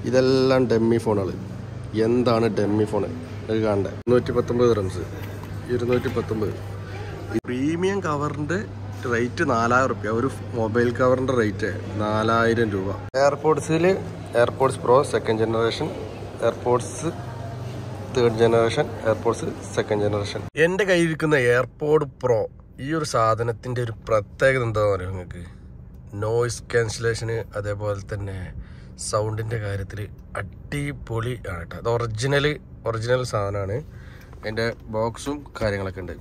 ഇതെല്ലാം ഡെമ്മി ഫോണുകൾ എന്താണ് ഡെമ്മി ഫോൺ ഇത് കാണണ്ടേ ഇരുന്നൂറ്റി പത്തൊമ്പത് റംസ് ഇരുന്നൂറ്റി പത്തൊമ്പത് പ്രീമിയം കവറിൻ്റെ റേറ്റ് നാലായിരം റുപ്യ ഒരു മൊബൈൽ കവറിൻ്റെ റേറ്റ് നാലായിരം രൂപ എയർപോർട്സിൽ AirPods Pro second generation AirPods third generation AirPods second generation എൻ്റെ കയ്യിലിരിക്കുന്ന എയർപോർട്ട് പ്രോ ഈ ഒരു സാധനത്തിൻ്റെ ഒരു പ്രത്യേകത എന്താണെന്ന് പറയുക നിങ്ങൾക്ക് നോയിസ് ക്യാൻസലേഷന് അതേപോലെ തന്നെ സൗണ്ടിൻ്റെ കാര്യത്തിൽ അടിപൊളി ആണ് കേട്ടോ അത് ഒറിജിനൽ ഒറിജിനൽ സാധനമാണ് അതിൻ്റെ ബോക്സും കാര്യങ്ങളൊക്കെ ഉണ്ട്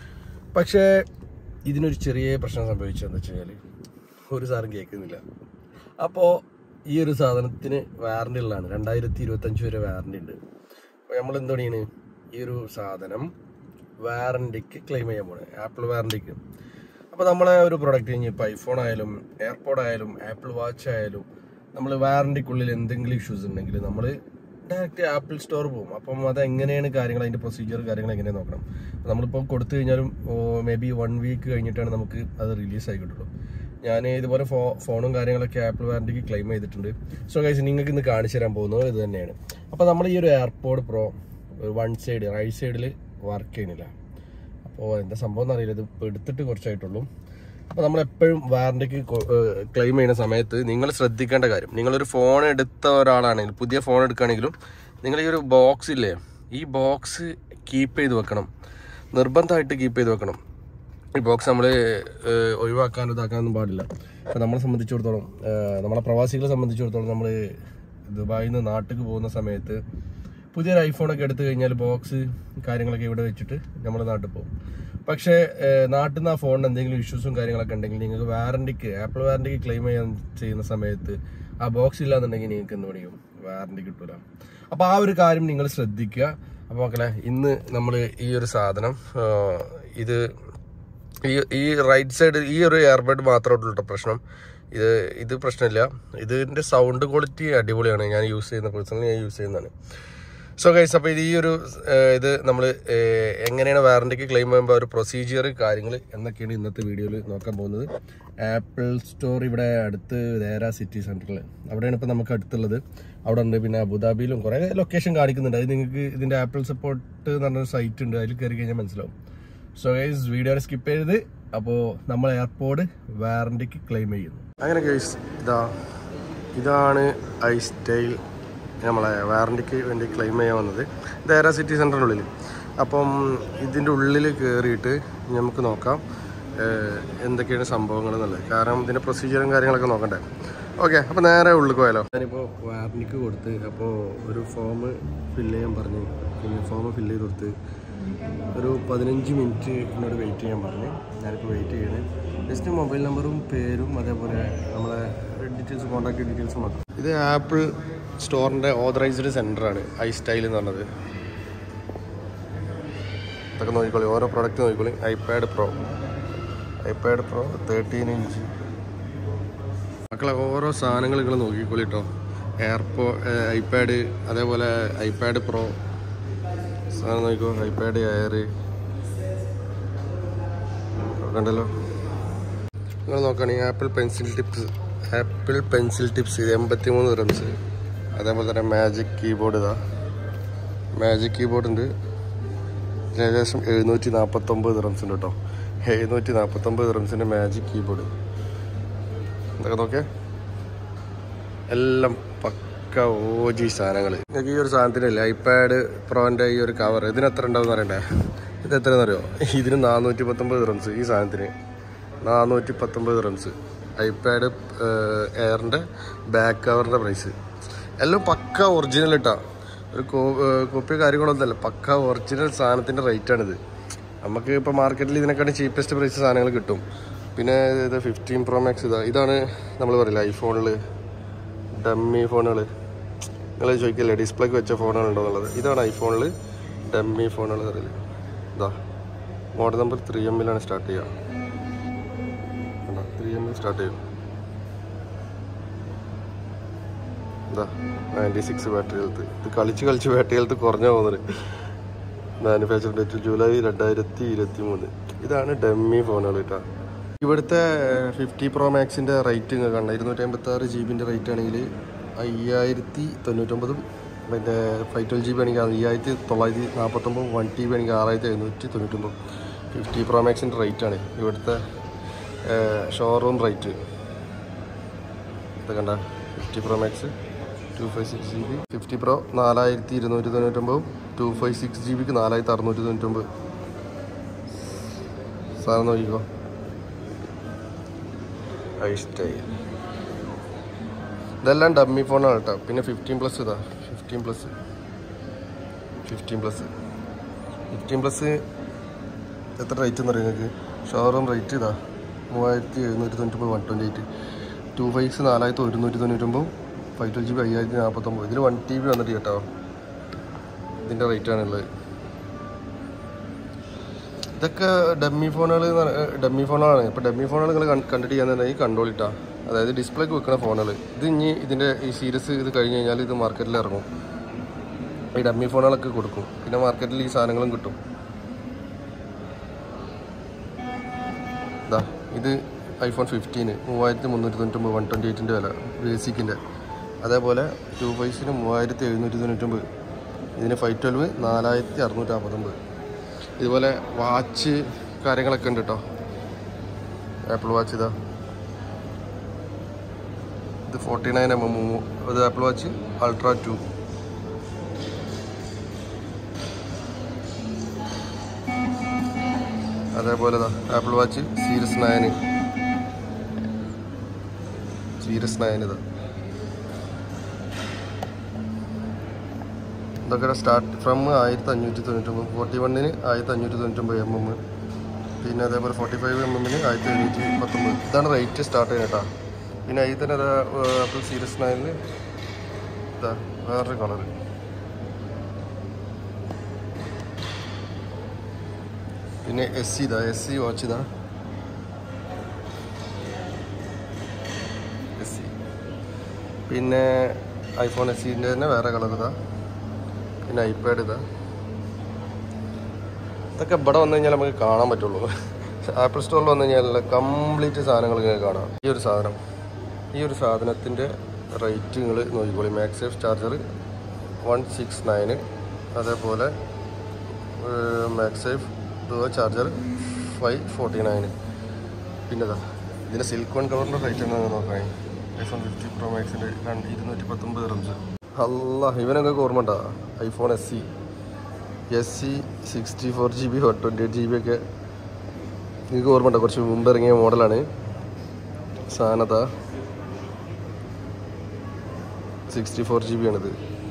പക്ഷേ ഇതിനൊരു ചെറിയ പ്രശ്നം സംഭവിച്ചതെന്ന് വെച്ച് കഴിഞ്ഞാൽ ഒരു സാറും കേൾക്കുന്നില്ല അപ്പോൾ ഈ ഒരു സാധനത്തിന് വാറണ്ടി ഉള്ളതാണ് രണ്ടായിരത്തി ഇരുപത്തഞ്ച് വരെ വാറണ്ടി ഉണ്ട് അപ്പോൾ നമ്മൾ എന്ത് പണിയാണ് ഈ ഒരു സാധനം വാറണ്ടിക്ക് ക്ലെയിം ചെയ്യാൻ പോണേ ആപ്പിൾ വാറണ്ടിക്ക് അപ്പോൾ നമ്മളെ ഒരു പ്രൊഡക്റ്റ് കഴിഞ്ഞ് ഇപ്പോൾ ഐഫോൺ ആയാലും എയർപോഡ് ആയാലും ആപ്പിൾ വാച്ച് ആയാലും നമ്മൾ വാറണ്ടിക്കുള്ളിൽ എന്തെങ്കിലും ഇഷ്യൂസ് ഉണ്ടെങ്കിൽ നമ്മൾ ഡയറക്റ്റ് ആപ്പിൾ സ്റ്റോർ പോകും അപ്പം അത് എങ്ങനെയാണ് കാര്യങ്ങൾ അതിൻ്റെ പ്രൊസീജിയർ കാര്യങ്ങൾ എങ്ങനെയാണ് നോക്കണം അപ്പോൾ നമ്മളിപ്പോൾ കൊടുത്തു കഴിഞ്ഞാലും മേ ബി വൺ വീക്ക് കഴിഞ്ഞിട്ടാണ് നമുക്ക് അത് റിലീസ് ആയി കിട്ടുള്ളൂ ഞാൻ ഇതുപോലെ ഫോ ഫോണും കാര്യങ്ങളൊക്കെ ആപ്പിൾ വാറണ്ടിക്ക് ക്ലെയിം ചെയ്തിട്ടുണ്ട് സോ ഗൈസ് നിങ്ങൾക്ക് ഇന്ന് കാണിച്ചു തരാൻ പോകുന്നത് ഇത് തന്നെയാണ് അപ്പോൾ നമ്മൾ ഈ ഒരു AirPod Pro one side right സൈഡിൽ വർക്ക് ചെയ്യണില്ല അപ്പോൾ എന്താ സംഭവം എന്നറിയില്ല ഇത് ഇപ്പോൾ എടുത്തിട്ട് കുറച്ചായിട്ടുള്ളൂ അപ്പോൾ നമ്മൾ എപ്പോഴും വാറണ്ടിക്ക് ക്ലെയിം ചെയ്യുന്ന സമയത്ത് നിങ്ങൾ ശ്രദ്ധിക്കേണ്ട കാര്യം നിങ്ങളൊരു ഫോൺ എടുത്ത ഒരാളാണെങ്കിലും പുതിയ ഫോൺ എടുക്കുകയാണെങ്കിലും നിങ്ങൾ ഈ ഒരു ബോക്സ് ഇല്ലേ ഈ ബോക്സ് കീപ്പ് ചെയ്ത് വെക്കണം നിർബന്ധമായിട്ട് കീപ്പ് ചെയ്ത് വെക്കണം ഈ ബോക്സ് നമ്മൾ ഒഴിവാക്കാനോ ഇതാക്കാനൊന്നും പാടില്ല ഇപ്പം നമ്മളെ സംബന്ധിച്ചിടത്തോളം ഏഹ്, നമ്മളെ പ്രവാസികളെ സംബന്ധിച്ചിടത്തോളം നമ്മൾ ദുബായിൽ നിന്ന് നാട്ടിലേക്ക് പോകുന്ന സമയത്ത് പുതിയൊരു ഐഫോണൊക്കെ എടുത്തു കഴിഞ്ഞാൽ ബോക്സ് കാര്യങ്ങളൊക്കെ ഇവിടെ വെച്ചിട്ട് നമ്മൾ നാട്ടിൽ പോകും പക്ഷേ ഏഹ്, നാട്ടിൽ നിന്ന് ആ ഫോണിന് എന്തെങ്കിലും ഇഷ്യൂസും കാര്യങ്ങളൊക്കെ ഉണ്ടെങ്കിൽ നിങ്ങൾക്ക് വാറണ്ടിക്ക് ആപ്പിൾ വാറണ്ടിക്ക് ക്ലെയിം ചെയ്യാൻ ചെയ്യുന്ന സമയത്ത് ആ ബോക്സ് ഇല്ലാന്നുണ്ടെങ്കിൽ നിങ്ങൾക്ക് എന്ത് പണിയും വാറണ്ടി കിട്ടൂല അപ്പോൾ ആ ഒരു കാര്യം നിങ്ങൾ ശ്രദ്ധിക്കുക അപ്പോൾ മക്കളെ ഇന്ന് നമ്മൾ ഈ ഒരു സാധനം ഏഹ്, ഇത് ഈ ഈ റൈറ്റ് സൈഡ് ഈ ഒരു എയർബഡ് മാത്രമേ ഉള്ളൂ കേട്ടോ പ്രശ്നം ഇത് ഇത് പ്രശ്നമില്ല ഇതിൻ്റെ സൗണ്ട് ക്വാളിറ്റി അടിപൊളിയാണ് ഞാൻ യൂസ് ചെയ്യുന്ന പേഴ്സണലി ഞാൻ യൂസ് ചെയ്യുന്നതാണ് സോ ഗൈസ് അപ്പോൾ ഇത് ഈ ഒരു ഏഹ്, ഇത് നമ്മൾ എങ്ങനെയാണ് വാറണ്ടിക്ക് ക്ലെയിം ചെയ്യുമ്പോൾ ഒരു പ്രൊസീജിയർ കാര്യങ്ങൾ എന്നൊക്കെയാണ് ഇന്നത്തെ വീഡിയോയിൽ നോക്കാൻ പോകുന്നത് ആപ്പിൾ സ്റ്റോർ ഇവിടെ അടുത്ത് ദേര സിറ്റി സെൻറ്ററിൽ അവിടെയാണ് ഇപ്പോൾ നമുക്ക് അടുത്തുള്ളത് അവിടെ ഉണ്ട് പിന്നെ അബുദാബിയിലും കുറേ ലൊക്കേഷൻ കാണിക്കുന്നുണ്ട് അത് നിങ്ങൾക്ക് ഇതിൻ്റെ ആപ്പിൾ സപ്പോർട്ട് എന്ന് പറഞ്ഞൊരു സൈറ്റ് ഉണ്ട് അതിൽ കയറി കഴിഞ്ഞാൽ മനസ്സിലാവും സോ ഗൈസ് വീഡിയോ സ്കിപ്പ് ചെയ്തത് അപ്പോൾ നമ്മൾ എയർപോർട്ട് വാറണ്ടിക്ക് ക്ലെയിം ചെയ്യുന്നു അങ്ങനെ ഗൈസ് ഇതാ ഇതാണ് ഐ സ്റ്റൈൽ നമ്മളെ വാറണ്ടിക്ക് വേണ്ടി ക്ലെയിം ചെയ്യാൻ വന്നത് ഇത് ഏറെ സിറ്റി സെൻറ്ററിനുള്ളിൽ അപ്പം ഇതിൻ്റെ ഉള്ളിൽ കയറിയിട്ട് നമുക്ക് നോക്കാം ഏഹ്, എന്തൊക്കെയാണ് സംഭവങ്ങൾ എന്നുള്ളത് കാരണം ഇതിൻ്റെ പ്രൊസീജിയറും കാര്യങ്ങളൊക്കെ നോക്കണ്ടേ ഓക്കെ അപ്പോൾ നേരെ ഉള്ളിൽ പോയാലോ ഞാനിപ്പോൾ വാറണ്ടിക്ക് കൊടുത്ത് അപ്പോൾ ഒരു ഫോം ഫില്ല് ചെയ്യാൻ പറഞ്ഞു പിന്നെ ഫോം ഫില്ല് ചെയ്ത് കൊടുത്ത് ഒരു പതിനഞ്ച് മിനിറ്റ് എന്നോട് വെയിറ്റ് ചെയ്യാൻ പറഞ്ഞു ഞാനിപ്പോൾ വെയിറ്റ് ചെയ്യണേ ജസ്റ്റ് മൊബൈൽ നമ്പറും പേരും അതേപോലെ നമ്മളെ ഡീറ്റെയിൽസ് കോൺടാക്ട് ഡീറ്റെയിൽസ് മാത്രം ഇത് ആപ്പിൾ സ്റ്റോറിൻ്റെ ഓതറൈസ്ഡ് സെൻറ്ററാണ് ഐ സ്റ്റൈൽ എന്ന് പറഞ്ഞത് ഇതൊക്കെ നോക്കിക്കോളി ഓരോ പ്രോഡക്റ്റ് നോക്കിക്കോളി iPad Pro iPad Pro thirteen inch മക്കളെ ഓരോ സാധനങ്ങൾ നിങ്ങൾ നോക്കിക്കോളി കേട്ടോ എയർപോ ഐപാഡ് അതേപോലെ ഐപാഡ് പ്രോ സാധനം നോക്കിക്കോ ഐപാഡ് എയർ കണ്ടല്ലോ നിങ്ങൾ നോക്കുകയാണെങ്കിൽ Apple Pencil tips Apple Pencil tips ഇത് എൺപത്തി മൂന്ന് റംസ് അതേപോലെ തന്നെ മാജിക് കീബോർഡ് ഇതാ മാജിക് കീബോർഡ് ഉണ്ട് ഇതിന് ഏകദേശം എഴുന്നൂറ്റി നാൽപ്പത്തൊമ്പത് റംസ് ഉണ്ട് കേട്ടോ എഴുന്നൂറ്റി നാൽപ്പത്തൊമ്പത് റംസിൻ്റെ മാജിക് കീബോർഡ് എന്തൊക്കെ നോക്കിയേ എല്ലാം പക്ക ഓജി സാധനങ്ങൾ നിങ്ങൾക്ക് ഈ ഒരു സാധനത്തിനല്ലേ ഐപാഡ് പ്രോൻ്റെ ഈ ഒരു കവർ ഇതിന് എത്ര ഉണ്ടാവും അറിയണ്ടേ ഇത് എത്രയെന്ന് അറിയോ ഇതിന് നാനൂറ്റി പത്തൊമ്പത് റംസ് ഈ സാധനത്തിന് നാനൂറ്റി പത്തൊമ്പത് റംസ് ഐപാഡ് എയറിൻ്റെ ബാക്ക് കവറിൻ്റെ പ്രൈസ് എല്ലാം പക്ക ഒറിജിനൽ ഇട്ടാ ഒരു കോപ്പി കാര്യങ്ങളൊന്നുമല്ല പക്ക ഒറിജിനൽ സാധനത്തിൻ്റെ റേറ്റാണിത് നമുക്ക് ഇപ്പോൾ മാർക്കറ്റിൽ ഇതിനെക്കാട്ടി ചീപ്പസ്റ്റ് പ്രൈസ് സാധനങ്ങൾ കിട്ടും പിന്നെ ഇത് ഫിഫ്റ്റീൻ പ്രോ മാക്സ് ഇതാ ഇതാണ് നമ്മൾ പറയില്ല ഐഫോണിൽ ഡമ്മി ഫോണുകൾ നിങ്ങൾ ചോദിക്കില്ലേ ഡിസ്പ്ലേക്ക് വെച്ച ഫോണുകൾ ഉണ്ടോ എന്നുള്ളത് ഇതാണ് ഐഫോണിൽ ഡമ്മി ഫോണുകൾ അറിയില്ല ഇതാ മോഡൽ നമ്പർ ത്രീ എമ്മിലാണ് സ്റ്റാർട്ട് ചെയ്യുക ത്രീ എമ്മിൽ സ്റ്റാർട്ട് ചെയ്യും എന്താ നയൻറ്റി സിക്സ് ബാറ്ററി ഹെൽത്ത് ഇത് കളിച്ച് കളിച്ച് ബാറ്ററി ഹെൽത്ത് കുറഞ്ഞു പോകുന്നത് മാനുഫാക്ചർ ഡേറ്റ് ജൂലൈ രണ്ടായിരത്തി ഇരുപത്തി മൂന്ന് ഇതാണ് ഡമ്മി ഫോണുകൾ കേട്ടോ ഇവിടുത്തെ ഫിഫ്റ്റി പ്രോ മാക്സിൻ്റെ റേറ്റ് ഇങ്ങനെ കണ്ട ഇരുന്നൂറ്റി അമ്പത്തി ആറ് ജി ബിൻ്റെ റേറ്റ് ആണെങ്കിൽ അയ്യായിരത്തി തൊണ്ണൂറ്റൊമ്പതും പിന്നെ ഫൈവ് ട്വൽവ് ജി ബി ആണെങ്കിൽ അയ്യായിരത്തി തൊള്ളായിരത്തി നാൽപ്പത്തൊമ്പത് വൺ ടി ബി ആണെങ്കിൽ ആറായിരത്തി എഴുന്നൂറ്റി തൊണ്ണൂറ്റൊമ്പത് ഫിഫ്റ്റി പ്രോ മാക്സിൻ്റെ റേറ്റാണ് ഇവിടുത്തെ ഷോറൂം റേറ്റ് ഇത് കണ്ട fifty Pro Max two five six G B fifty Pro നാലായിരത്തി ഇരുന്നൂറ്റി തൊണ്ണൂറ്റൊമ്പതും ടു ഫൈവ് സിക്സ് ജി ബിക്ക് നാലായിരത്തി അറുന്നൂറ്റി തൊണ്ണൂറ്റൊമ്പത് സാധനം നോക്കിക്കോ അത് ഇഷ്ടമായി ഇതെല്ലാം ഡമ്മി ഫോണാണ് കേട്ടോ പിന്നെ ഫിഫ്റ്റീൻ പ്ലസ് ഇതാ fifteen plus fifteen plus fifteen plus എത്ര റേറ്റ് എന്ന് പറയുന്നത് നിങ്ങൾക്ക് ഷോറൂം റേറ്റ് ഇതാ മൂവായിരത്തി എഴുന്നൂറ്റി തൊണ്ണൂറ്റൊമ്പത് one twenty eight two fives നാലായിരത്തി ഒരുന്നൂറ്റി തൊണ്ണൂറ്റൊമ്പത് ഫൈവ് ട്വൽവ് ജി ബി അയ്യായിരത്തി നാൽപ്പത്തൊമ്പത് ഇതിൽ വൺ ടി ബി വന്നിട്ട് കേട്ടോ ഇതിൻ്റെ റേറ്റാണുള്ളത് ഇതൊക്കെ ഡമ്മി ഫോണുകൾ ഡമ്മി ഫോണുകളാണ് ഇപ്പോൾ ഡമ്മി ഫോണുകൾ നിങ്ങൾ കണ്ടിട്ട് ചെയ്യാന്നുണ്ടെങ്കിൽ കണ്ടോളിട്ടാ അതായത് ഡിസ്പ്ലേക്ക് വെക്കുന്ന ഫോണുകൾ ഇത് ഇനി ഇതിൻ്റെ ഈ സീരീസ് ഇത് കഴിഞ്ഞ് കഴിഞ്ഞാൽ ഇത് മാർക്കറ്റിൽ ഇറങ്ങും ഈ ഡമ്മി ഫോണുകളൊക്കെ കൊടുക്കും പിന്നെ മാർക്കറ്റിൽ ഈ സാധനങ്ങളും കിട്ടും ഇതാ ഇത് ഐഫോൺ ഫിഫ്റ്റീന് മൂവായിരത്തി മുന്നൂറ്റി തൊണ്ണൂറ്റൊമ്പത് വൺ ട്വൻറ്റി എയ്റ്റിൻ്റെ വില ബേസിക്കിൻ്റെ അതേപോലെ ടു ഫൈവ്സിന് മൂവായിരത്തി എഴുന്നൂറ്റി തൊണ്ണൂറ്റൊമ്പത് ഇതിന് ഫൈവ് ട്വൽവ് നാലായിരത്തി അറുന്നൂറ്റി നാൽപ്പത്തൊമ്പത് ഇതുപോലെ വാച്ച് കാര്യങ്ങളൊക്കെ ഉണ്ട് കേട്ടോ ആപ്പിൾ വാച്ച് ഇതാ ഇത് ഫോർട്ടി നയൻ എം എം ഇത് ആപ്പിൾ വാച്ച് അൾട്രാ ടു അതേപോലെ Apple Watch Series nine Series nine ഇതാ ഇതൊക്കെ സ്റ്റാർട്ട് ഫ്രം ആയിരത്തി അഞ്ഞൂറ്റി തൊണ്ണൂറ്റൊമ്പത് ഫോർട്ടി വണ്ണിന് ആയിരത്തി അഞ്ഞൂറ്റി തൊണ്ണൂറ്റൊമ്പത് എം എം പിന്നെ അതേപോലെ ഫോർട്ടി ഫൈവ് എം എമ്മിന് ആയിരത്തി എഴുന്നൂറ്റി പത്തൊമ്പത് ഇതാണ് റേറ്റ് സ്റ്റാർട്ട് ചെയ്യുന്നത് കേട്ടോ പിന്നെ അതിൽ തന്നെ അതാ ആപ്പിൾ സീരീസ് നയനിൽ ഇതാ വേറൊരു കളറ് പിന്നെ എസ് സി ഇതാ എസ് സി വാച്ച് ഇതാ എസ് സി പിന്നെ ഐഫോൺ എസ് സിൻ്റെ തന്നെ വേറെ കളർ ഇതാ പിന്നെ ഐപാഡ് ഇതാ ഇതൊക്കെ ഇവിടെ വന്നു കഴിഞ്ഞാൽ നമുക്ക് കാണാൻ പറ്റുള്ളൂ ആപ്പിൾ സ്റ്റോറിൽ വന്നു കഴിഞ്ഞാൽ കംപ്ലീറ്റ് സാധനങ്ങൾ ഇങ്ങനെ കാണാം ഈ ഒരു സാധനം ഈ ഒരു സാധനത്തിൻ്റെ റേറ്റ് നിങ്ങൾ നോക്കിക്കോളി MagSafe charger one six nine അതേപോലെ MagSafe Duo charger five forty nine പിന്നെ ഇതാ ഇതിൻ്റെ സിൽക്കോൺ കവറിൻ്റെ റേറ്റ് എന്താ നോക്കാം ഐഫോൺ ഫിഫ്റ്റി പ്രോ മാക്സിൻ്റെ രണ്ട് ഇരുന്നൂറ്റി പത്തൊമ്പത് റംസ് അല്ല ഇവനൊക്കെ ഓർമ്മ ഉണ്ടോ iPhone S E S E sixty four G B one twenty eight G B ഒക്കെ നിങ്ങൾക്ക് ഓർമ്മ ഉണ്ടോ കുറച്ച് മുമ്പ് ഇറങ്ങിയ മോഡലാണ് സാധനത സിക്സ്റ്റി ഫോർ ജി ബി ആണിത്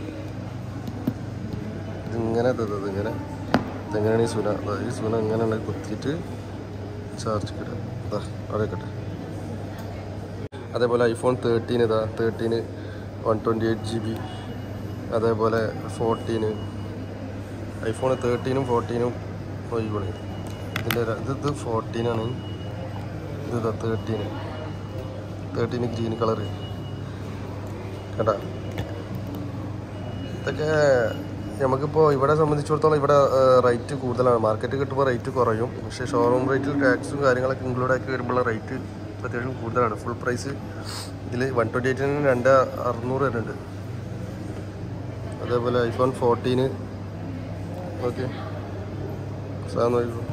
ഇതിങ്ങനെ തന്നത് ഇങ്ങനെ ഇതെങ്ങനെയാണ് ഈ സുന അതാ ഈ സുന ഇങ്ങനെയാണ് കുത്തിയിട്ട് ചാർജ് കിട്ടുക അതാ അവിടെ കട്ടെ അതേപോലെ ഐഫോൺ തേർട്ടീൻ ഇതാ thirteen one twenty eight G B അതേപോലെ ഫോർട്ടീന് ഐഫോൺ തേർട്ടീനും ഫോർട്ടീനും ഒഴിവാണ് ഇതിൻ്റെ ഇത് ഇത് ഫോർട്ടീനാണ് ഇത് ഇതാ തേർട്ടീന് തേർട്ടീന് ഗ്രീൻ കളറ് കേട്ടാ ഇതൊക്കെ നമുക്കിപ്പോൾ ഇവിടെ സംബന്ധിച്ചിടത്തോളം ഇവിടെ റേറ്റ് കൂടുതലാണ് മാർക്കറ്റ് കിട്ടുമ്പോൾ റേറ്റ് കുറയും പക്ഷേ ഷോറൂം റേറ്റിൽ ടാക്സും കാര്യങ്ങളൊക്കെ ഇൻക്ലൂഡ് ആക്കി വരുമ്പോൾ റേറ്റ് അത്യാവശ്യം കൂടുതലാണ് ഫുൾ പ്രൈസ് ഇതിൽ വൺ ട്വൻറ്റി എയ്റ്റിന് രണ്ട് അറുന്നൂറ് വരുന്നുണ്ട് അതേപോലെ ഐഫോൺ ഫോർട്ടീന് ഓക്കെ സാധനം നോക്കിക്കോ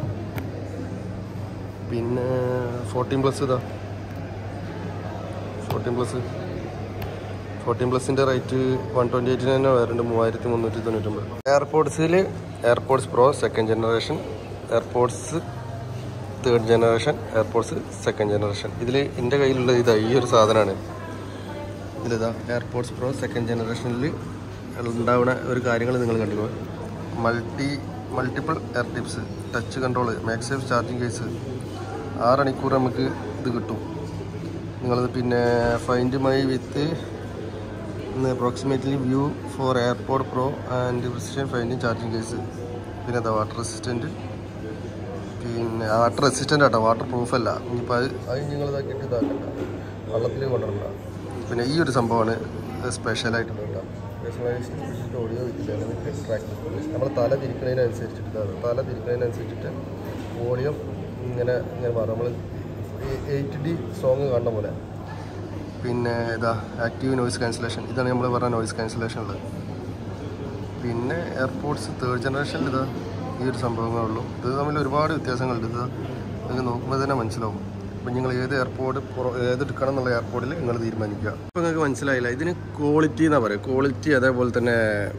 പിന്നെ ഫോർട്ടീൻ പ്ലസ് ഇതാ ഫോർട്ടീൻ പ്ലസ് ഫോർട്ടീൻ പ്ലസിൻ്റെ റേറ്റ് വൺ ട്വൻറ്റി എയ്റ്റിന് തന്നെ വരുന്നുണ്ട് മൂവായിരത്തി മുന്നൂറ്റി തൊണ്ണൂറ്റൊമ്പത് എയർപോർട്സിൽ AirPods Pro second generation AirPods third generation AirPods second generation ഇതിൽ എൻ്റെ കയ്യിലുള്ളത് ഇതാ ഈ ഒരു സാധനമാണ് ഇതിലിതാ എയർപോർട്സ് പ്രോ സെക്കൻഡ് ജനറേഷനിൽ ഉണ്ടാവുന്ന ഒരു കാര്യങ്ങൾ നിങ്ങൾ കണ്ടുപോ multi multiple ear tips touch control MagSafe charging case ആറ് മണിക്കൂർ നമുക്ക് ഇത് കിട്ടും നിങ്ങളത് പിന്നെ Find My with approximately view for AirPod Pro and precision finding charging case പിന്നെ എന്താ വാട്ടർ റെസിസ്റ്റൻറ്റ് പിന്നെ വാട്ടർ റെസിസ്റ്റൻ്റ് ആട്ടോ വാട്ടർ പ്രൂഫ് അല്ല ഇനിയിപ്പോൾ അത് അത് നിങ്ങൾ ഇതാക്കിയിട്ട് ഇതാക്കണ്ട വെള്ളത്തിൽ കൊണ്ടുവരണ്ട പിന്നെ ഈ ഒരു സംഭവമാണ് സ്പെഷ്യലായിട്ടുള്ളത് കേട്ടോ personalised spatial audio with track നമ്മൾ തല തിരിക്കുന്നതിനനുസരിച്ചിട്ട് ഇതാണ് തല തിരിക്കുന്നതിനനുസരിച്ചിട്ട് ഓഡിയോ ഇങ്ങനെ ഇങ്ങനെ മാറും നമ്മൾ എയ്റ്റ് ഡി സോങ് കാണുന്ന പോലെ പിന്നെ ഇതാ ആക്റ്റീവ് നോയിസ് ക്യാൻസലേഷൻ ഇതാണ് നമ്മൾ പറഞ്ഞ നോയിസ് ക്യാൻസലേഷൻ ഉള്ളത് പിന്നെ എയർപോർട്ട്സ് തേർഡ് ജനറേഷനിൽ ഇതാ ഈ ഒരു സംഭവങ്ങളേ ഉള്ളൂ ഇത് തമ്മിൽ ഒരുപാട് വ്യത്യാസങ്ങളുണ്ട് ഇത് നിങ്ങൾക്ക് നോക്കുമ്പോൾ തന്നെ മനസ്സിലാവും അപ്പം നിങ്ങൾ ഏത് എയർപോർട്ട് ഏത് എടുക്കണം എന്നുള്ള എയർപോർട്ടിൽ നിങ്ങൾ തീരുമാനിക്കുക അപ്പോൾ നിങ്ങൾക്ക് മനസ്സിലായില്ല ഇതിന് ക്വാളിറ്റി എന്നാ പറയുക ക്വാളിറ്റി അതേപോലെ തന്നെ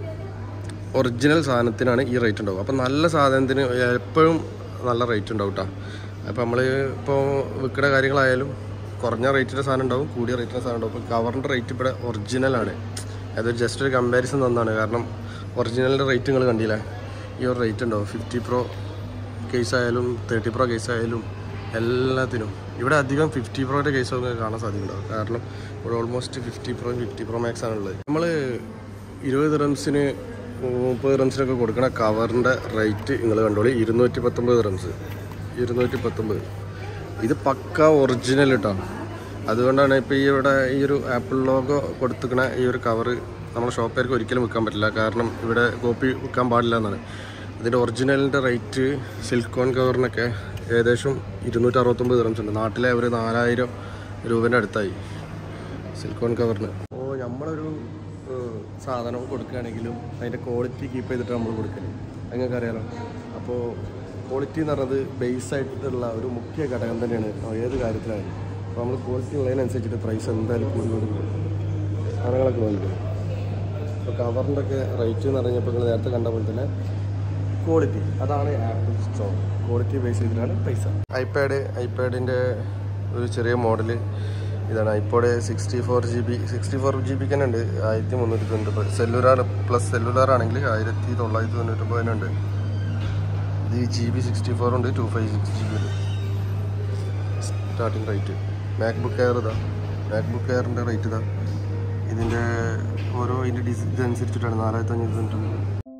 ഒറിജിനൽ സാധനത്തിനാണ് ഈ റേറ്റ് ഉണ്ടാവും അപ്പോൾ നല്ല സാധനത്തിന് എപ്പോഴും നല്ല റേറ്റ് ഉണ്ടാവും കേട്ടോ അപ്പോൾ നമ്മൾ ഇപ്പോൾ വിൽക്കുന്ന കാര്യങ്ങളായാലും കുറഞ്ഞ റേറ്റിൻ്റെ സാധനം ഉണ്ടാവും കൂടിയ റേറ്റിൻ്റെ സാധനം ഉണ്ടാവും ഇപ്പോൾ കവറിൻ്റെ റേറ്റ് ഇവിടെ ഒറിജിനലാണ് അതൊരു ജസ്റ്റ് ഒരു കമ്പാരിസൺ തന്നാണ് കാരണം ഒറിജിനലിൻ്റെ റേറ്റ് നിങ്ങൾ കണ്ടില്ല ഈ ഒരു റേറ്റ് ഉണ്ടാവും ഫിഫ്റ്റി പ്രോ കേസ് ആയാലും തേർട്ടി പ്രോ കേസ് ആയാലും എല്ലാത്തിനും ഇവിടെ അധികം ഫിഫ്റ്റി പ്രോയുടെ കേസൊക്കെ കാണാൻ സാധ്യതയുണ്ടാവും കാരണം ഇവിടെ almost fifty Pro fifty Pro Max ആണുള്ളത് നമ്മൾ ഇരുപത് റംസിന് മുപ്പത് റംസിനൊക്കെ കൊടുക്കണ കവറിൻ്റെ റേറ്റ് നിങ്ങൾ കണ്ടോളി ഇരുന്നൂറ്റി പത്തൊമ്പത് റംസ് ഇരുന്നൂറ്റി പത്തൊമ്പത് ഇത് പക്ക ഒറിജിനൽ കേട്ടോ അതുകൊണ്ടാണ് ഇപ്പോൾ ഈ ഇവിടെ ഈ ഒരു ആപ്പിൾ ലോഗോ കൊടുത്തിക്കണ ഈ ഒരു കവറ് നമ്മുടെ ഷോപ്പുകാർക്ക് ഒരിക്കലും വിൽക്കാൻ പറ്റില്ല കാരണം ഇവിടെ കോപ്പി വിൽക്കാൻ പാടില്ല എന്നാണ് ഇതിൻ്റെ ഒറിജിനലിൻ്റെ റേറ്റ് സിൽക്കോൺ കവറിനൊക്കെ ഏകദേശം ഇരുന്നൂറ്റി അറുപത്തൊമ്പത് റംസ് ഉണ്ട് നാട്ടിലെ ഒരു നാലായിരം രൂപേൻ്റെ അടുത്തായി സിൽക്കോൺ കവറിന് അപ്പോൾ നമ്മളൊരു ഏഹ്, സാധനം കൊടുക്കുകയാണെങ്കിലും അതിൻ്റെ ക്വാളിറ്റി കീപ്പ് ചെയ്തിട്ട് നമ്മൾ കൊടുക്കല് നിങ്ങൾക്ക് അറിയാലോ അപ്പോൾ ക്വാളിറ്റി എന്ന് പറയുന്നത് ബേസ് ആയിട്ടുള്ള ഒരു മുഖ്യ ഘടകം തന്നെയാണ് ഏത് കാര്യത്തിലായാലും അപ്പോൾ നമ്മൾ ക്വാളിറ്റി ഉള്ളതിനനുസരിച്ചിട്ട് പ്രൈസ് എന്തായാലും കൂടി കൂടി പോകും സാധനങ്ങളൊക്കെ വേണ്ടത് അപ്പോൾ കവറിൻ്റെ ഒക്കെ റേറ്റ് എന്ന് പറഞ്ഞപ്പോൾ നിങ്ങൾ നേരത്തെ കണ്ട പോലെ തന്നെ ക്വാളിറ്റി അതാണ് ആപ്പിൾ സ്റ്റോർ ക്വാളിറ്റി ബേസ് ചെയ്തിട്ടാണ് പൈസ ഐപാഡ് ഐപാഡിൻ്റെ ഒരു ചെറിയ മോഡൽ ഇതാണ് iPod sixty four G B sixty four G ബിക്ക് തന്നെ ഉണ്ട് ആയിരത്തി മുന്നൂറ്റി തൊണ്ണൂറ്റി സെല്ലുലാർ പ്ലസ് സെല്ലുലാർ ആണെങ്കിൽ ആയിരത്തി തൊള്ളായിരത്തി തൊണ്ണൂറ്റൊമ്പതിന് ഉണ്ട് ഇത് ജി ബി സിക്സ്റ്റി ഫോർ ഉണ്ട് two five six G B ഉണ്ട് സ്റ്റാർട്ടിങ് റേറ്റ് മാക്ബുക്ക് എയർ ഇതാ മാക്ബുക്ക് എയറിൻ്റെ റേറ്റ് ഇതാ ഇതിൻ്റെ ഓരോ ഇതിൻ്റെ ഡിസ് ഇതനുസരിച്ചിട്ടാണ് നാലായിരത്തി അഞ്ഞൂറ്റി തൊണ്ണൂറ്റൊമ്പത്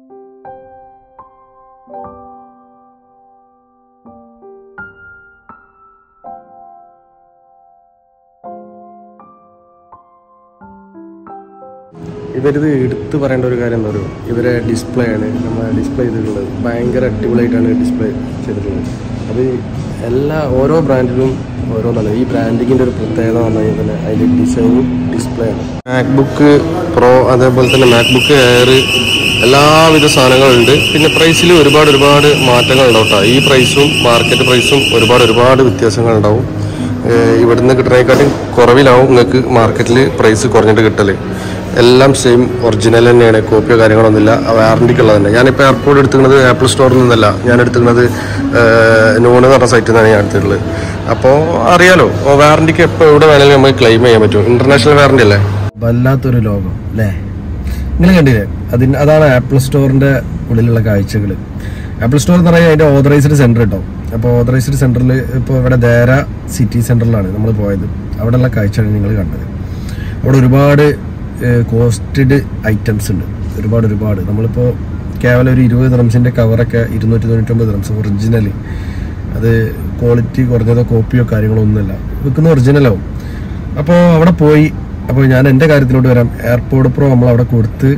ഇവരിത് എടുത്തു പറയേണ്ട ഒരു കാര്യം എന്താ പറയുക ഇവരെ ഡിസ്പ്ലേ ആണ് നമ്മൾ ഡിസ്പ്ലേ ചെയ്തിട്ടുള്ളത് ഭയങ്കര അടിപൊളിയായിട്ടാണ് ഡിസ്പ്ലേ ചെയ്തിട്ടുള്ളത് അത് എല്ലാ ഓരോ ബ്രാൻഡിലും ഓരോന്നാണ് ഈ ബ്രാൻഡിങ്ങിൻ്റെ ഒരു പ്രത്യേകത എന്ന് പറഞ്ഞു കഴിഞ്ഞാൽ തന്നെ അതിൻ്റെ ഡിസൈനും ഡിസ്പ്ലേ ആണ് മാക്ബുക്ക് പ്രോ അതേപോലെ തന്നെ മാക്ബുക്ക് എയർ എല്ലാവിധ സാധനങ്ങളുണ്ട് പിന്നെ പ്രൈസിൽ ഒരുപാട് ഒരുപാട് മാറ്റങ്ങൾ ഉണ്ടാവും കേട്ടോ ഈ പ്രൈസും മാർക്കറ്റ് പ്രൈസും ഒരുപാട് ഒരുപാട് വ്യത്യാസങ്ങൾ ഉണ്ടാവും ഏഹ് ഇവിടുന്ന് കിട്ടുന്നതിനെക്കാട്ടും കുറവിലാവും നിങ്ങൾക്ക് മാർക്കറ്റിൽ പ്രൈസ് കുറഞ്ഞിട്ട് കിട്ടല് എല്ലാം സെയിം ഒറിജിനൽ തന്നെയാണ് കോപ്പിയോ കാര്യങ്ങളൊന്നുമില്ല വാറണ്ടിക്കുള്ളത് തന്നെ ഞാനിപ്പോൾ എയർപോർട്ട് എടുത്തുന്നത് ആപ്പിൾ സ്റ്റോറിൽ നിന്നല്ല ഞാൻ എടുത്തുന്നത് നൂണ് എന്ന് പറഞ്ഞ സൈറ്റിൽ നിന്നാണ് ഞാൻ എടുത്തിട്ടുള്ളത് അപ്പോൾ അറിയാലോ വാറണ്ടിക്ക് എപ്പോൾ എവിടെ വേണമെങ്കിലും നമുക്ക് ക്ലെയിം ചെയ്യാൻ പറ്റും ഇന്റർനാഷണൽ വാറണ്ടി അല്ലേ വല്ലാത്തൊരു ലോകം അല്ലേ നിങ്ങൾ കണ്ടില്ലേ അതിന് അതാണ് ആപ്പിൾ സ്റ്റോറിന്റെ ഉള്ളിലുള്ള കാഴ്ചകൾ ആപ്പിൾ സ്റ്റോർ എന്ന് പറഞ്ഞാൽ അതിന്റെ ഓതറൈസ്ഡ് സെന്റർ കേട്ടോ അപ്പോൾ ഓതറൈസ്ഡ് സെന്ററിൽ ഇപ്പോൾ ഇവിടെ ദേര സിറ്റി സെന്ററിലാണ് നമ്മൾ പോയത് അവിടെയുള്ള കാഴ്ചയാണ് നിങ്ങൾ കണ്ടത് അവിടെ ഒരുപാട് കോസ്റ്റഡ് ഐറ്റംസ് ഉണ്ട് ഒരുപാട് ഒരുപാട് നമ്മളിപ്പോൾ കേവലം ഒരു ഇരുപത് റംസിന്റെ കവറൊക്കെ ഇരുന്നൂറ്റി തൊണ്ണൂറ്റൊമ്പത് റംസ് ഒറിജിനൽ അത് ക്വാളിറ്റി കുറഞ്ഞതോ കോപ്പിയോ കാര്യങ്ങളോ ഒന്നുമല്ല വിൽക്കുന്ന ഒറിജിനലാവും അപ്പോൾ അവിടെ പോയി അപ്പോൾ ഞാൻ എൻ്റെ കാര്യത്തിലോട്ട് വരാം എയർപോർട്ട് പ്രോ നമ്മൾ അവിടെ കൊടുത്ത്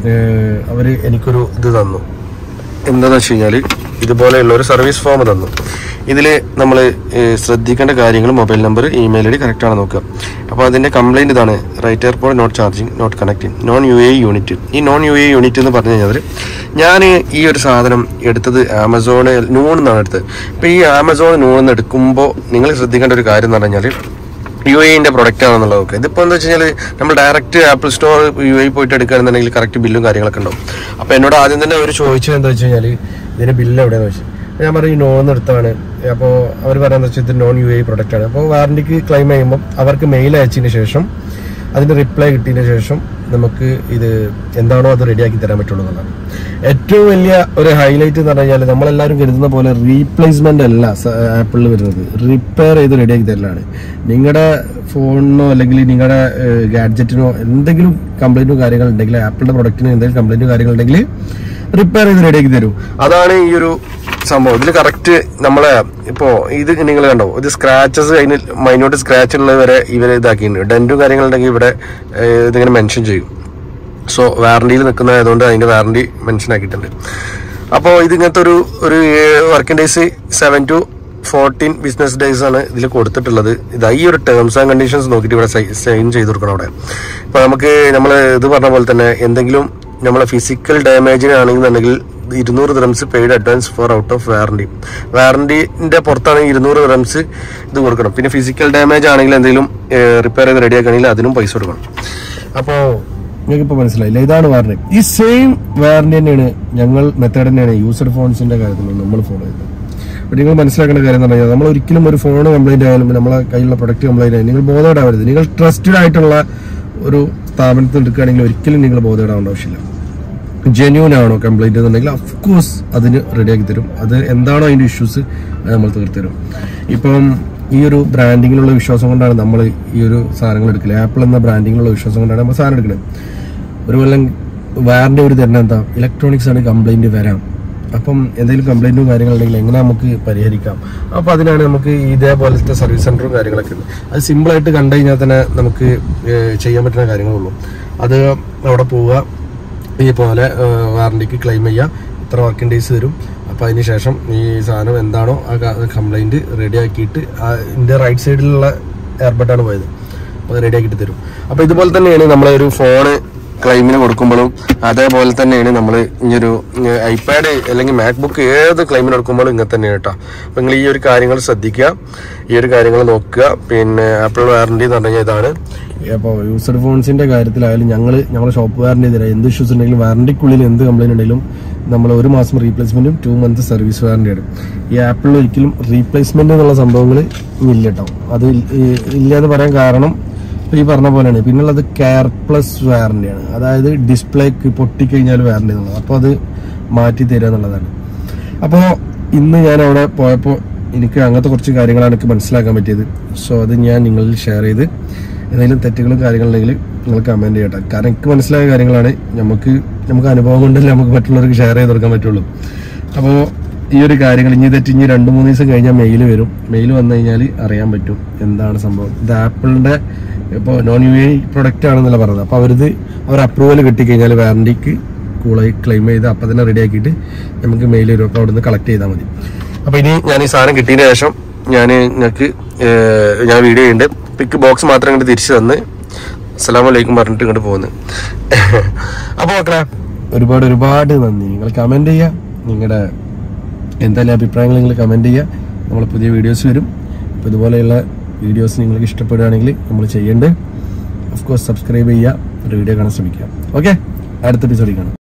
അവർ എനിക്കൊരു ഇത് തന്നു എന്താണെന്ന് വെച്ച് കഴിഞ്ഞാൽ ഇതുപോലെയുള്ള ഒരു സർവീസ് ഫോം തന്നു ഇതിൽ നമ്മൾ ശ്രദ്ധിക്കേണ്ട കാര്യങ്ങൾ mobile number email I D correct ആണ് നോക്കുക അപ്പോൾ അതിൻ്റെ കംപ്ലൈൻറ്റ് ഇതാണ് right AirPod not charging not connecting non U A unit ഈ നോൺ യു എ യൂണിറ്റ് എന്ന് പറഞ്ഞു കഴിഞ്ഞാൽ ഞാൻ ഈ ഒരു സാധനം എടുത്തത് ആമസോണിൽ നൂൺ എന്നാണ് എടുത്തത് ഇപ്പോൾ ഈ ആമസോൺ നൂൺ എന്ന് എടുക്കുമ്പോൾ നിങ്ങൾ ശ്രദ്ധിക്കേണ്ട ഒരു കാര്യം എന്ന് പറഞ്ഞാൽ യു എന്റെ പ്രൊഡക്റ്റ് ആണെന്നുള്ളത് ഓക്കെ ഇതിപ്പോൾ എന്താ വെച്ച് കഴിഞ്ഞാൽ നമ്മൾ direct Apple Store U A പോയിട്ട് എടുക്കുകയാണെന്നുണ്ടെങ്കിൽ കറക്റ്റ് ബില്ലും കാര്യങ്ങളൊക്കെ ഉണ്ടാവും അപ്പോൾ എന്നോട് ആദ്യം തന്നെ അവർ ചോദിച്ചത് എന്താ വെച്ച് കഴിഞ്ഞാൽ ഇതിന്റെ ബില്ല് എവിടെയാണെന്ന് വെച്ചാൽ ഞാൻ പറയും നോൺ എടുത്താണ് അപ്പോൾ അവർ പറയുന്നത് വെച്ചാൽ ഇത് നോൺ യു എ പ്രൊഡക്റ്റ് ആണ് അപ്പോൾ വാറണ്ടിക്ക് ക്ലെയിം ചെയ്യുമ്പോൾ അവർക്ക് മെയിൽ അയച്ചതിന് ശേഷം അതിന്റെ റിപ്ലൈ കിട്ടിയതിന് ശേഷം നമുക്ക് ഇത് എന്താണോ അത് റെഡിയാക്കി തരാൻ പറ്റുള്ളൂ എന്നുള്ളതാണ് ഏറ്റവും വലിയ ഒരു ഹൈലൈറ്റ് എന്ന് പറഞ്ഞു കഴിഞ്ഞാൽ നമ്മളെല്ലാവരും കരുതുന്ന പോലെ റീപ്ലേസ്മെന്റ് അല്ല ആപ്പിളിൽ വരുന്നത് റിപ്പയർ ചെയ്ത് റെഡിയാക്കി തരലാണ് നിങ്ങളുടെ ഫോണിനോ അല്ലെങ്കിൽ നിങ്ങളുടെ ഗാഡ്ജറ്റിനോ എന്തെങ്കിലും കംപ്ലൈന്റോ കാര്യങ്ങൾ ഉണ്ടെങ്കിൽ ആപ്പിളിന്റെ പ്രൊഡക്റ്റിന് എന്തെങ്കിലും കംപ്ലൈന്റോ കാര്യങ്ങൾ ഉണ്ടെങ്കിൽ റിപ്പയർ ചെയ്ത് റെഡിയാക്കി തരും അതാണ് ഈ ഒരു സംഭവം ഇതിൽ കറക്റ്റ് നമ്മളെ ഇപ്പോ ഇത് നിങ്ങൾ കണ്ടോ ഇത് സ്ക്രാച്ചസ് അതിന് മൈനോട്ട് സ്ക്രാച്ച് ഉള്ളത് വരെ ഇവർ ഇതാക്കിയിട്ടുണ്ട് ഡെന്റും കാര്യങ്ങളുണ്ടെങ്കിൽ ഇവിടെ ഏഹ്, ഇതിങ്ങനെ മെൻഷൻ ചെയ്യും സോ വാറണ്ടിയിൽ നിൽക്കുന്നതായതുകൊണ്ട് അതിന്റെ വാറണ്ടി മെൻഷൻ ആക്കിയിട്ടുണ്ട് അപ്പോൾ ഇത് ഇങ്ങനത്തെ ഒരു ഒരു working days seven to fourteen business days ആണ് ഇതിൽ കൊടുത്തിട്ടുള്ളത് ഇതാ ഈ ഒരു ടേംസ് ആൻഡ് കണ്ടീഷൻസ് നോക്കിയിട്ട് ഇവിടെ സൈൻ ചെയ്ത് കൊടുക്കണം അവിടെ ഇപ്പൊ നമുക്ക് നമ്മൾ ഇത് പറഞ്ഞ പോലെ തന്നെ എന്തെങ്കിലും നമ്മളെ ഫിസിക്കൽ ഡാമേജിന് ആണെന്നുണ്ടെങ്കിൽ ഇരുന്നൂറ് ദ്രംസ് paid advance for out of warranty വാറണ്ടിന്റെ പുറത്താണെങ്കിൽ ഇരുന്നൂറ് ദ്രംസ് ഇത് കൊടുക്കണം പിന്നെ ഫിസിക്കൽ ഡാമേജ് ആണെങ്കിൽ എന്തെങ്കിലും റിപ്പയർ ചെയ്ത് റെഡി ആക്കണമെങ്കിൽ അതിനും പൈസ കൊടുക്കണം അപ്പോൾ നിങ്ങൾക്ക് ഇപ്പോൾ മനസ്സിലായില്ല ഇതാണ് വാറണ്ടി ഈ സെയിം വാറണ്ടി തന്നെയാണ് ഞങ്ങൾ മെത്തേഡ് തന്നെയാണ് യൂസർ ഫോൺസിന്റെ കാര്യത്തിൽ നമ്മൾ ഫോളോ ചെയ്യുന്നത് അപ്പോൾ നിങ്ങൾ മനസ്സിലാക്കേണ്ട കാര്യം എന്ന് പറഞ്ഞാൽ നമ്മൾ ഒരിക്കലും ഒരു ഫോൺ കംപ്ലൈന്റ് ആയാലും നമ്മളെ കയ്യിലുള്ള പ്രൊഡക്റ്റ് കംപ്ലൈന്റ് ആയാലും നിങ്ങൾ ബോധപ്പെടാവരുത് നിങ്ങൾ ട്രസ്റ്റഡ് ആയിട്ടുള്ള ഒരു സ്ഥാപനത്തിൽ എടുക്കുകയാണെങ്കിൽ ഒരിക്കലും നിങ്ങൾ ബോധപ്പെടാവേണ്ട ആവശ്യമില്ല ജെന്യൂൻ ആണോ കംപ്ലൈന്റ് എന്നുണ്ടെങ്കിൽ അഫ്കോഴ്സ് അതിന് റെഡിയാക്കി തരും അത് എന്താണോ അതിന്റെ ഇഷ്യൂസ് അത് നമ്മൾ തീർത്തരും ഇപ്പം ഈ ഒരു ബ്രാൻഡിങ്ങിലുള്ള വിശ്വാസം കൊണ്ടാണ് നമ്മൾ ഈ ഒരു സാധനങ്ങൾ എടുക്കല് ആപ്പിൾ എന്ന ബ്രാൻഡിങ്ങിലുള്ള വിശ്വാസം കൊണ്ടാണ് നമ്മൾ സാധനം എടുക്കുന്നത് ഒരു കൊല്ലം വാറണ്ടി ഒരു തരുന്ന എന്താ ഇലക്ട്രോണിക്സ് ആണ് കംപ്ലൈന്റ് വരാം അപ്പം എന്തെങ്കിലും കംപ്ലൈന്റും കാര്യങ്ങളുണ്ടെങ്കിൽ എങ്ങനെ നമുക്ക് പരിഹരിക്കാം അപ്പോൾ അതിനാണ് നമുക്ക് ഇതേപോലത്തെ സർവീസ് സെന്ററും കാര്യങ്ങളൊക്കെ ഉണ്ട് അത് സിമ്പിളായിട്ട് കണ്ടു കഴിഞ്ഞാൽ തന്നെ നമുക്ക് ഏഹ്, ചെയ്യാൻ പറ്റുന്ന കാര്യങ്ങളുള്ളൂ അത് അവിടെ പോവുക ഈ പോലെ വാറണ്ടിക്ക് ക്ലെയിം ചെയ്യാം ഇത്ര വർക്കിംഗ് ഡേയ്സ് തരും അപ്പോൾ അതിന് ശേഷം ഈ സാധനം എന്താണോ ആ കംപ്ലൈൻറ്റ് റെഡി ആക്കിയിട്ട് ഇതിൻ്റെ റൈറ്റ് സൈഡിലുള്ള എയർബഡാണ് പോയത് അപ്പോൾ അത് റെഡി ആക്കിയിട്ട് തരും അപ്പോൾ ഇതുപോലെ തന്നെയാണ് നമ്മളെ ഒരു ഫോണ് ക്ലെയിമിന് കൊടുക്കുമ്പോഴും അതേപോലെ തന്നെയാണ് നമ്മൾ ഇനിയൊരു ഐപാഡ് അല്ലെങ്കിൽ മാക്ബുക്ക് ഏത് ക്ലെയിമിന് കൊടുക്കുമ്പോഴും ഇങ്ങനെ തന്നെയാണ് കേട്ടോ അപ്പോൾ നിങ്ങൾ ഈ ഒരു കാര്യങ്ങൾ ശ്രദ്ധിക്കുക ഈ ഒരു കാര്യങ്ങൾ നോക്കുക പിന്നെ ആപ്പിൾ വാറണ്ടി എന്ന് പറഞ്ഞാൽ ഇതാണ് അപ്പോൾ യൂസർ ഫോൺസിന്റെ കാര്യത്തിലായാലും ഞങ്ങൾ ഞങ്ങളുടെ ഷോപ്പ് വാറണ്ടി തരാം എന്ത് ഇഷ്യൂസ് ഉണ്ടെങ്കിലും വാറണ്ടിക്കുള്ളിൽ എന്ത് കംപ്ലൈന്റ് ഉണ്ടെങ്കിലും നമ്മൾ ഒരു മാസം റീപ്ലേസ്മെന്റും ടു മന്ത് സർവീസ് വാറണ്ടിയാണ് ഈ ആപ്പിളിൽ ഒരിക്കലും റീപ്ലേസ്മെന്റ് എന്നുള്ള സംഭവങ്ങൾ ഇല്ല കേട്ടോ അത് ഇ- ഇല്ല എന്ന് പറയാൻ കാരണം ഇപ്പൊ ഈ പറഞ്ഞ പോലെയാണ് പിന്നുള്ളത് കെയർ പ്ലസ് വാറണ്ടിയാണ് അതായത് ഡിസ്പ്ലേക്ക് പൊട്ടിക്കഴിഞ്ഞാൽ വാറണ്ടി എന്നുള്ളത് അപ്പോൾ അത് മാറ്റി തരിക എന്നുള്ളതാണ് അപ്പോൾ ഇന്ന് ഞാൻ അവിടെ പോയപ്പോൾ എനിക്ക് അങ്ങനത്തെ കുറച്ച് കാര്യങ്ങളാണ് എനിക്ക് മനസ്സിലാക്കാൻ പറ്റിയത് സോ അത് ഞാൻ നിങ്ങളിൽ ഷെയർ ചെയ്ത് എന്തെങ്കിലും തെറ്റുകളും കാര്യങ്ങളുണ്ടെങ്കിൽ നിങ്ങൾ കമൻറ്റ് ചെയ്യട്ടെ കാരണം എനിക്ക് മനസ്സിലായ കാര്യങ്ങളാണ് നമുക്ക് നമുക്ക് അനുഭവം കൊണ്ടല്ലേ നമുക്ക് മറ്റുള്ളവർക്ക് ഷെയർ ചെയ്ത് കൊടുക്കാൻ പറ്റുള്ളൂ അപ്പോൾ ഈ ഒരു കാര്യങ്ങൾ ഇനി തെറ്റി ഇനി രണ്ട് മൂന്ന് ദിവസം കഴിഞ്ഞാൽ മെയിൽ വരും മെയിൽ വന്നു കഴിഞ്ഞാൽ അറിയാൻ പറ്റും എന്താണ് സംഭവം ഇത് ആപ്പിളിൻ്റെ ഇപ്പോൾ നോൺ യു ഐ പ്രൊഡക്റ്റ് ആണെന്നല്ല പറഞ്ഞത് അപ്പോൾ അവരിത് അവർ അപ്രൂവൽ കിട്ടിക്കഴിഞ്ഞാൽ വാറണ്ടിക്ക് കൂളായി ക്ലെയിം ചെയ്ത് അപ്പം തന്നെ റെഡി ആക്കിയിട്ട് നമുക്ക് മെയിൽ വരും അപ്പോൾ അവിടെ നിന്ന് കളക്ട് ചെയ്താൽ മതി അപ്പോൾ ഇനി ഞാൻ ഈ സാധനം കിട്ടിയതിന് ശേഷം ഞാൻ നിങ്ങൾക്ക് ഞാൻ വീഡിയോ ഉണ്ട് പിക്ക് ബോക്സ് മാത്രം ഇങ്ങോട്ട് തിരിച്ചു തന്ന് അസ്സലാമലൈക്കും പറഞ്ഞിട്ട് ഇങ്ങോട്ട് പോകുന്നു അപ്പോൾ മക്കളെ ഒരുപാട് ഒരുപാട് നന്ദി നിങ്ങൾ കമൻറ്റ് ചെയ്യുക നിങ്ങളുടെ എന്തായാലും അഭിപ്രായങ്ങൾ നിങ്ങൾ കമൻറ്റ് ചെയ്യുക നമ്മൾ പുതിയ വീഡിയോസ് വരും അപ്പോൾ ഇതുപോലെയുള്ള വീഡിയോസ് നിങ്ങൾക്ക് ഇഷ്ടപ്പെടുകയാണെങ്കിൽ നമ്മൾ ചെയ്യേണ്ടത് ഓഫ് കോഴ്സ് സബ്സ്ക്രൈബ് ചെയ്യുക ഒരു വീഡിയോ കാണാൻ ശ്രമിക്കുക ഓക്കെ അടുത്ത എപ്പിസോഡിൽ കാണാം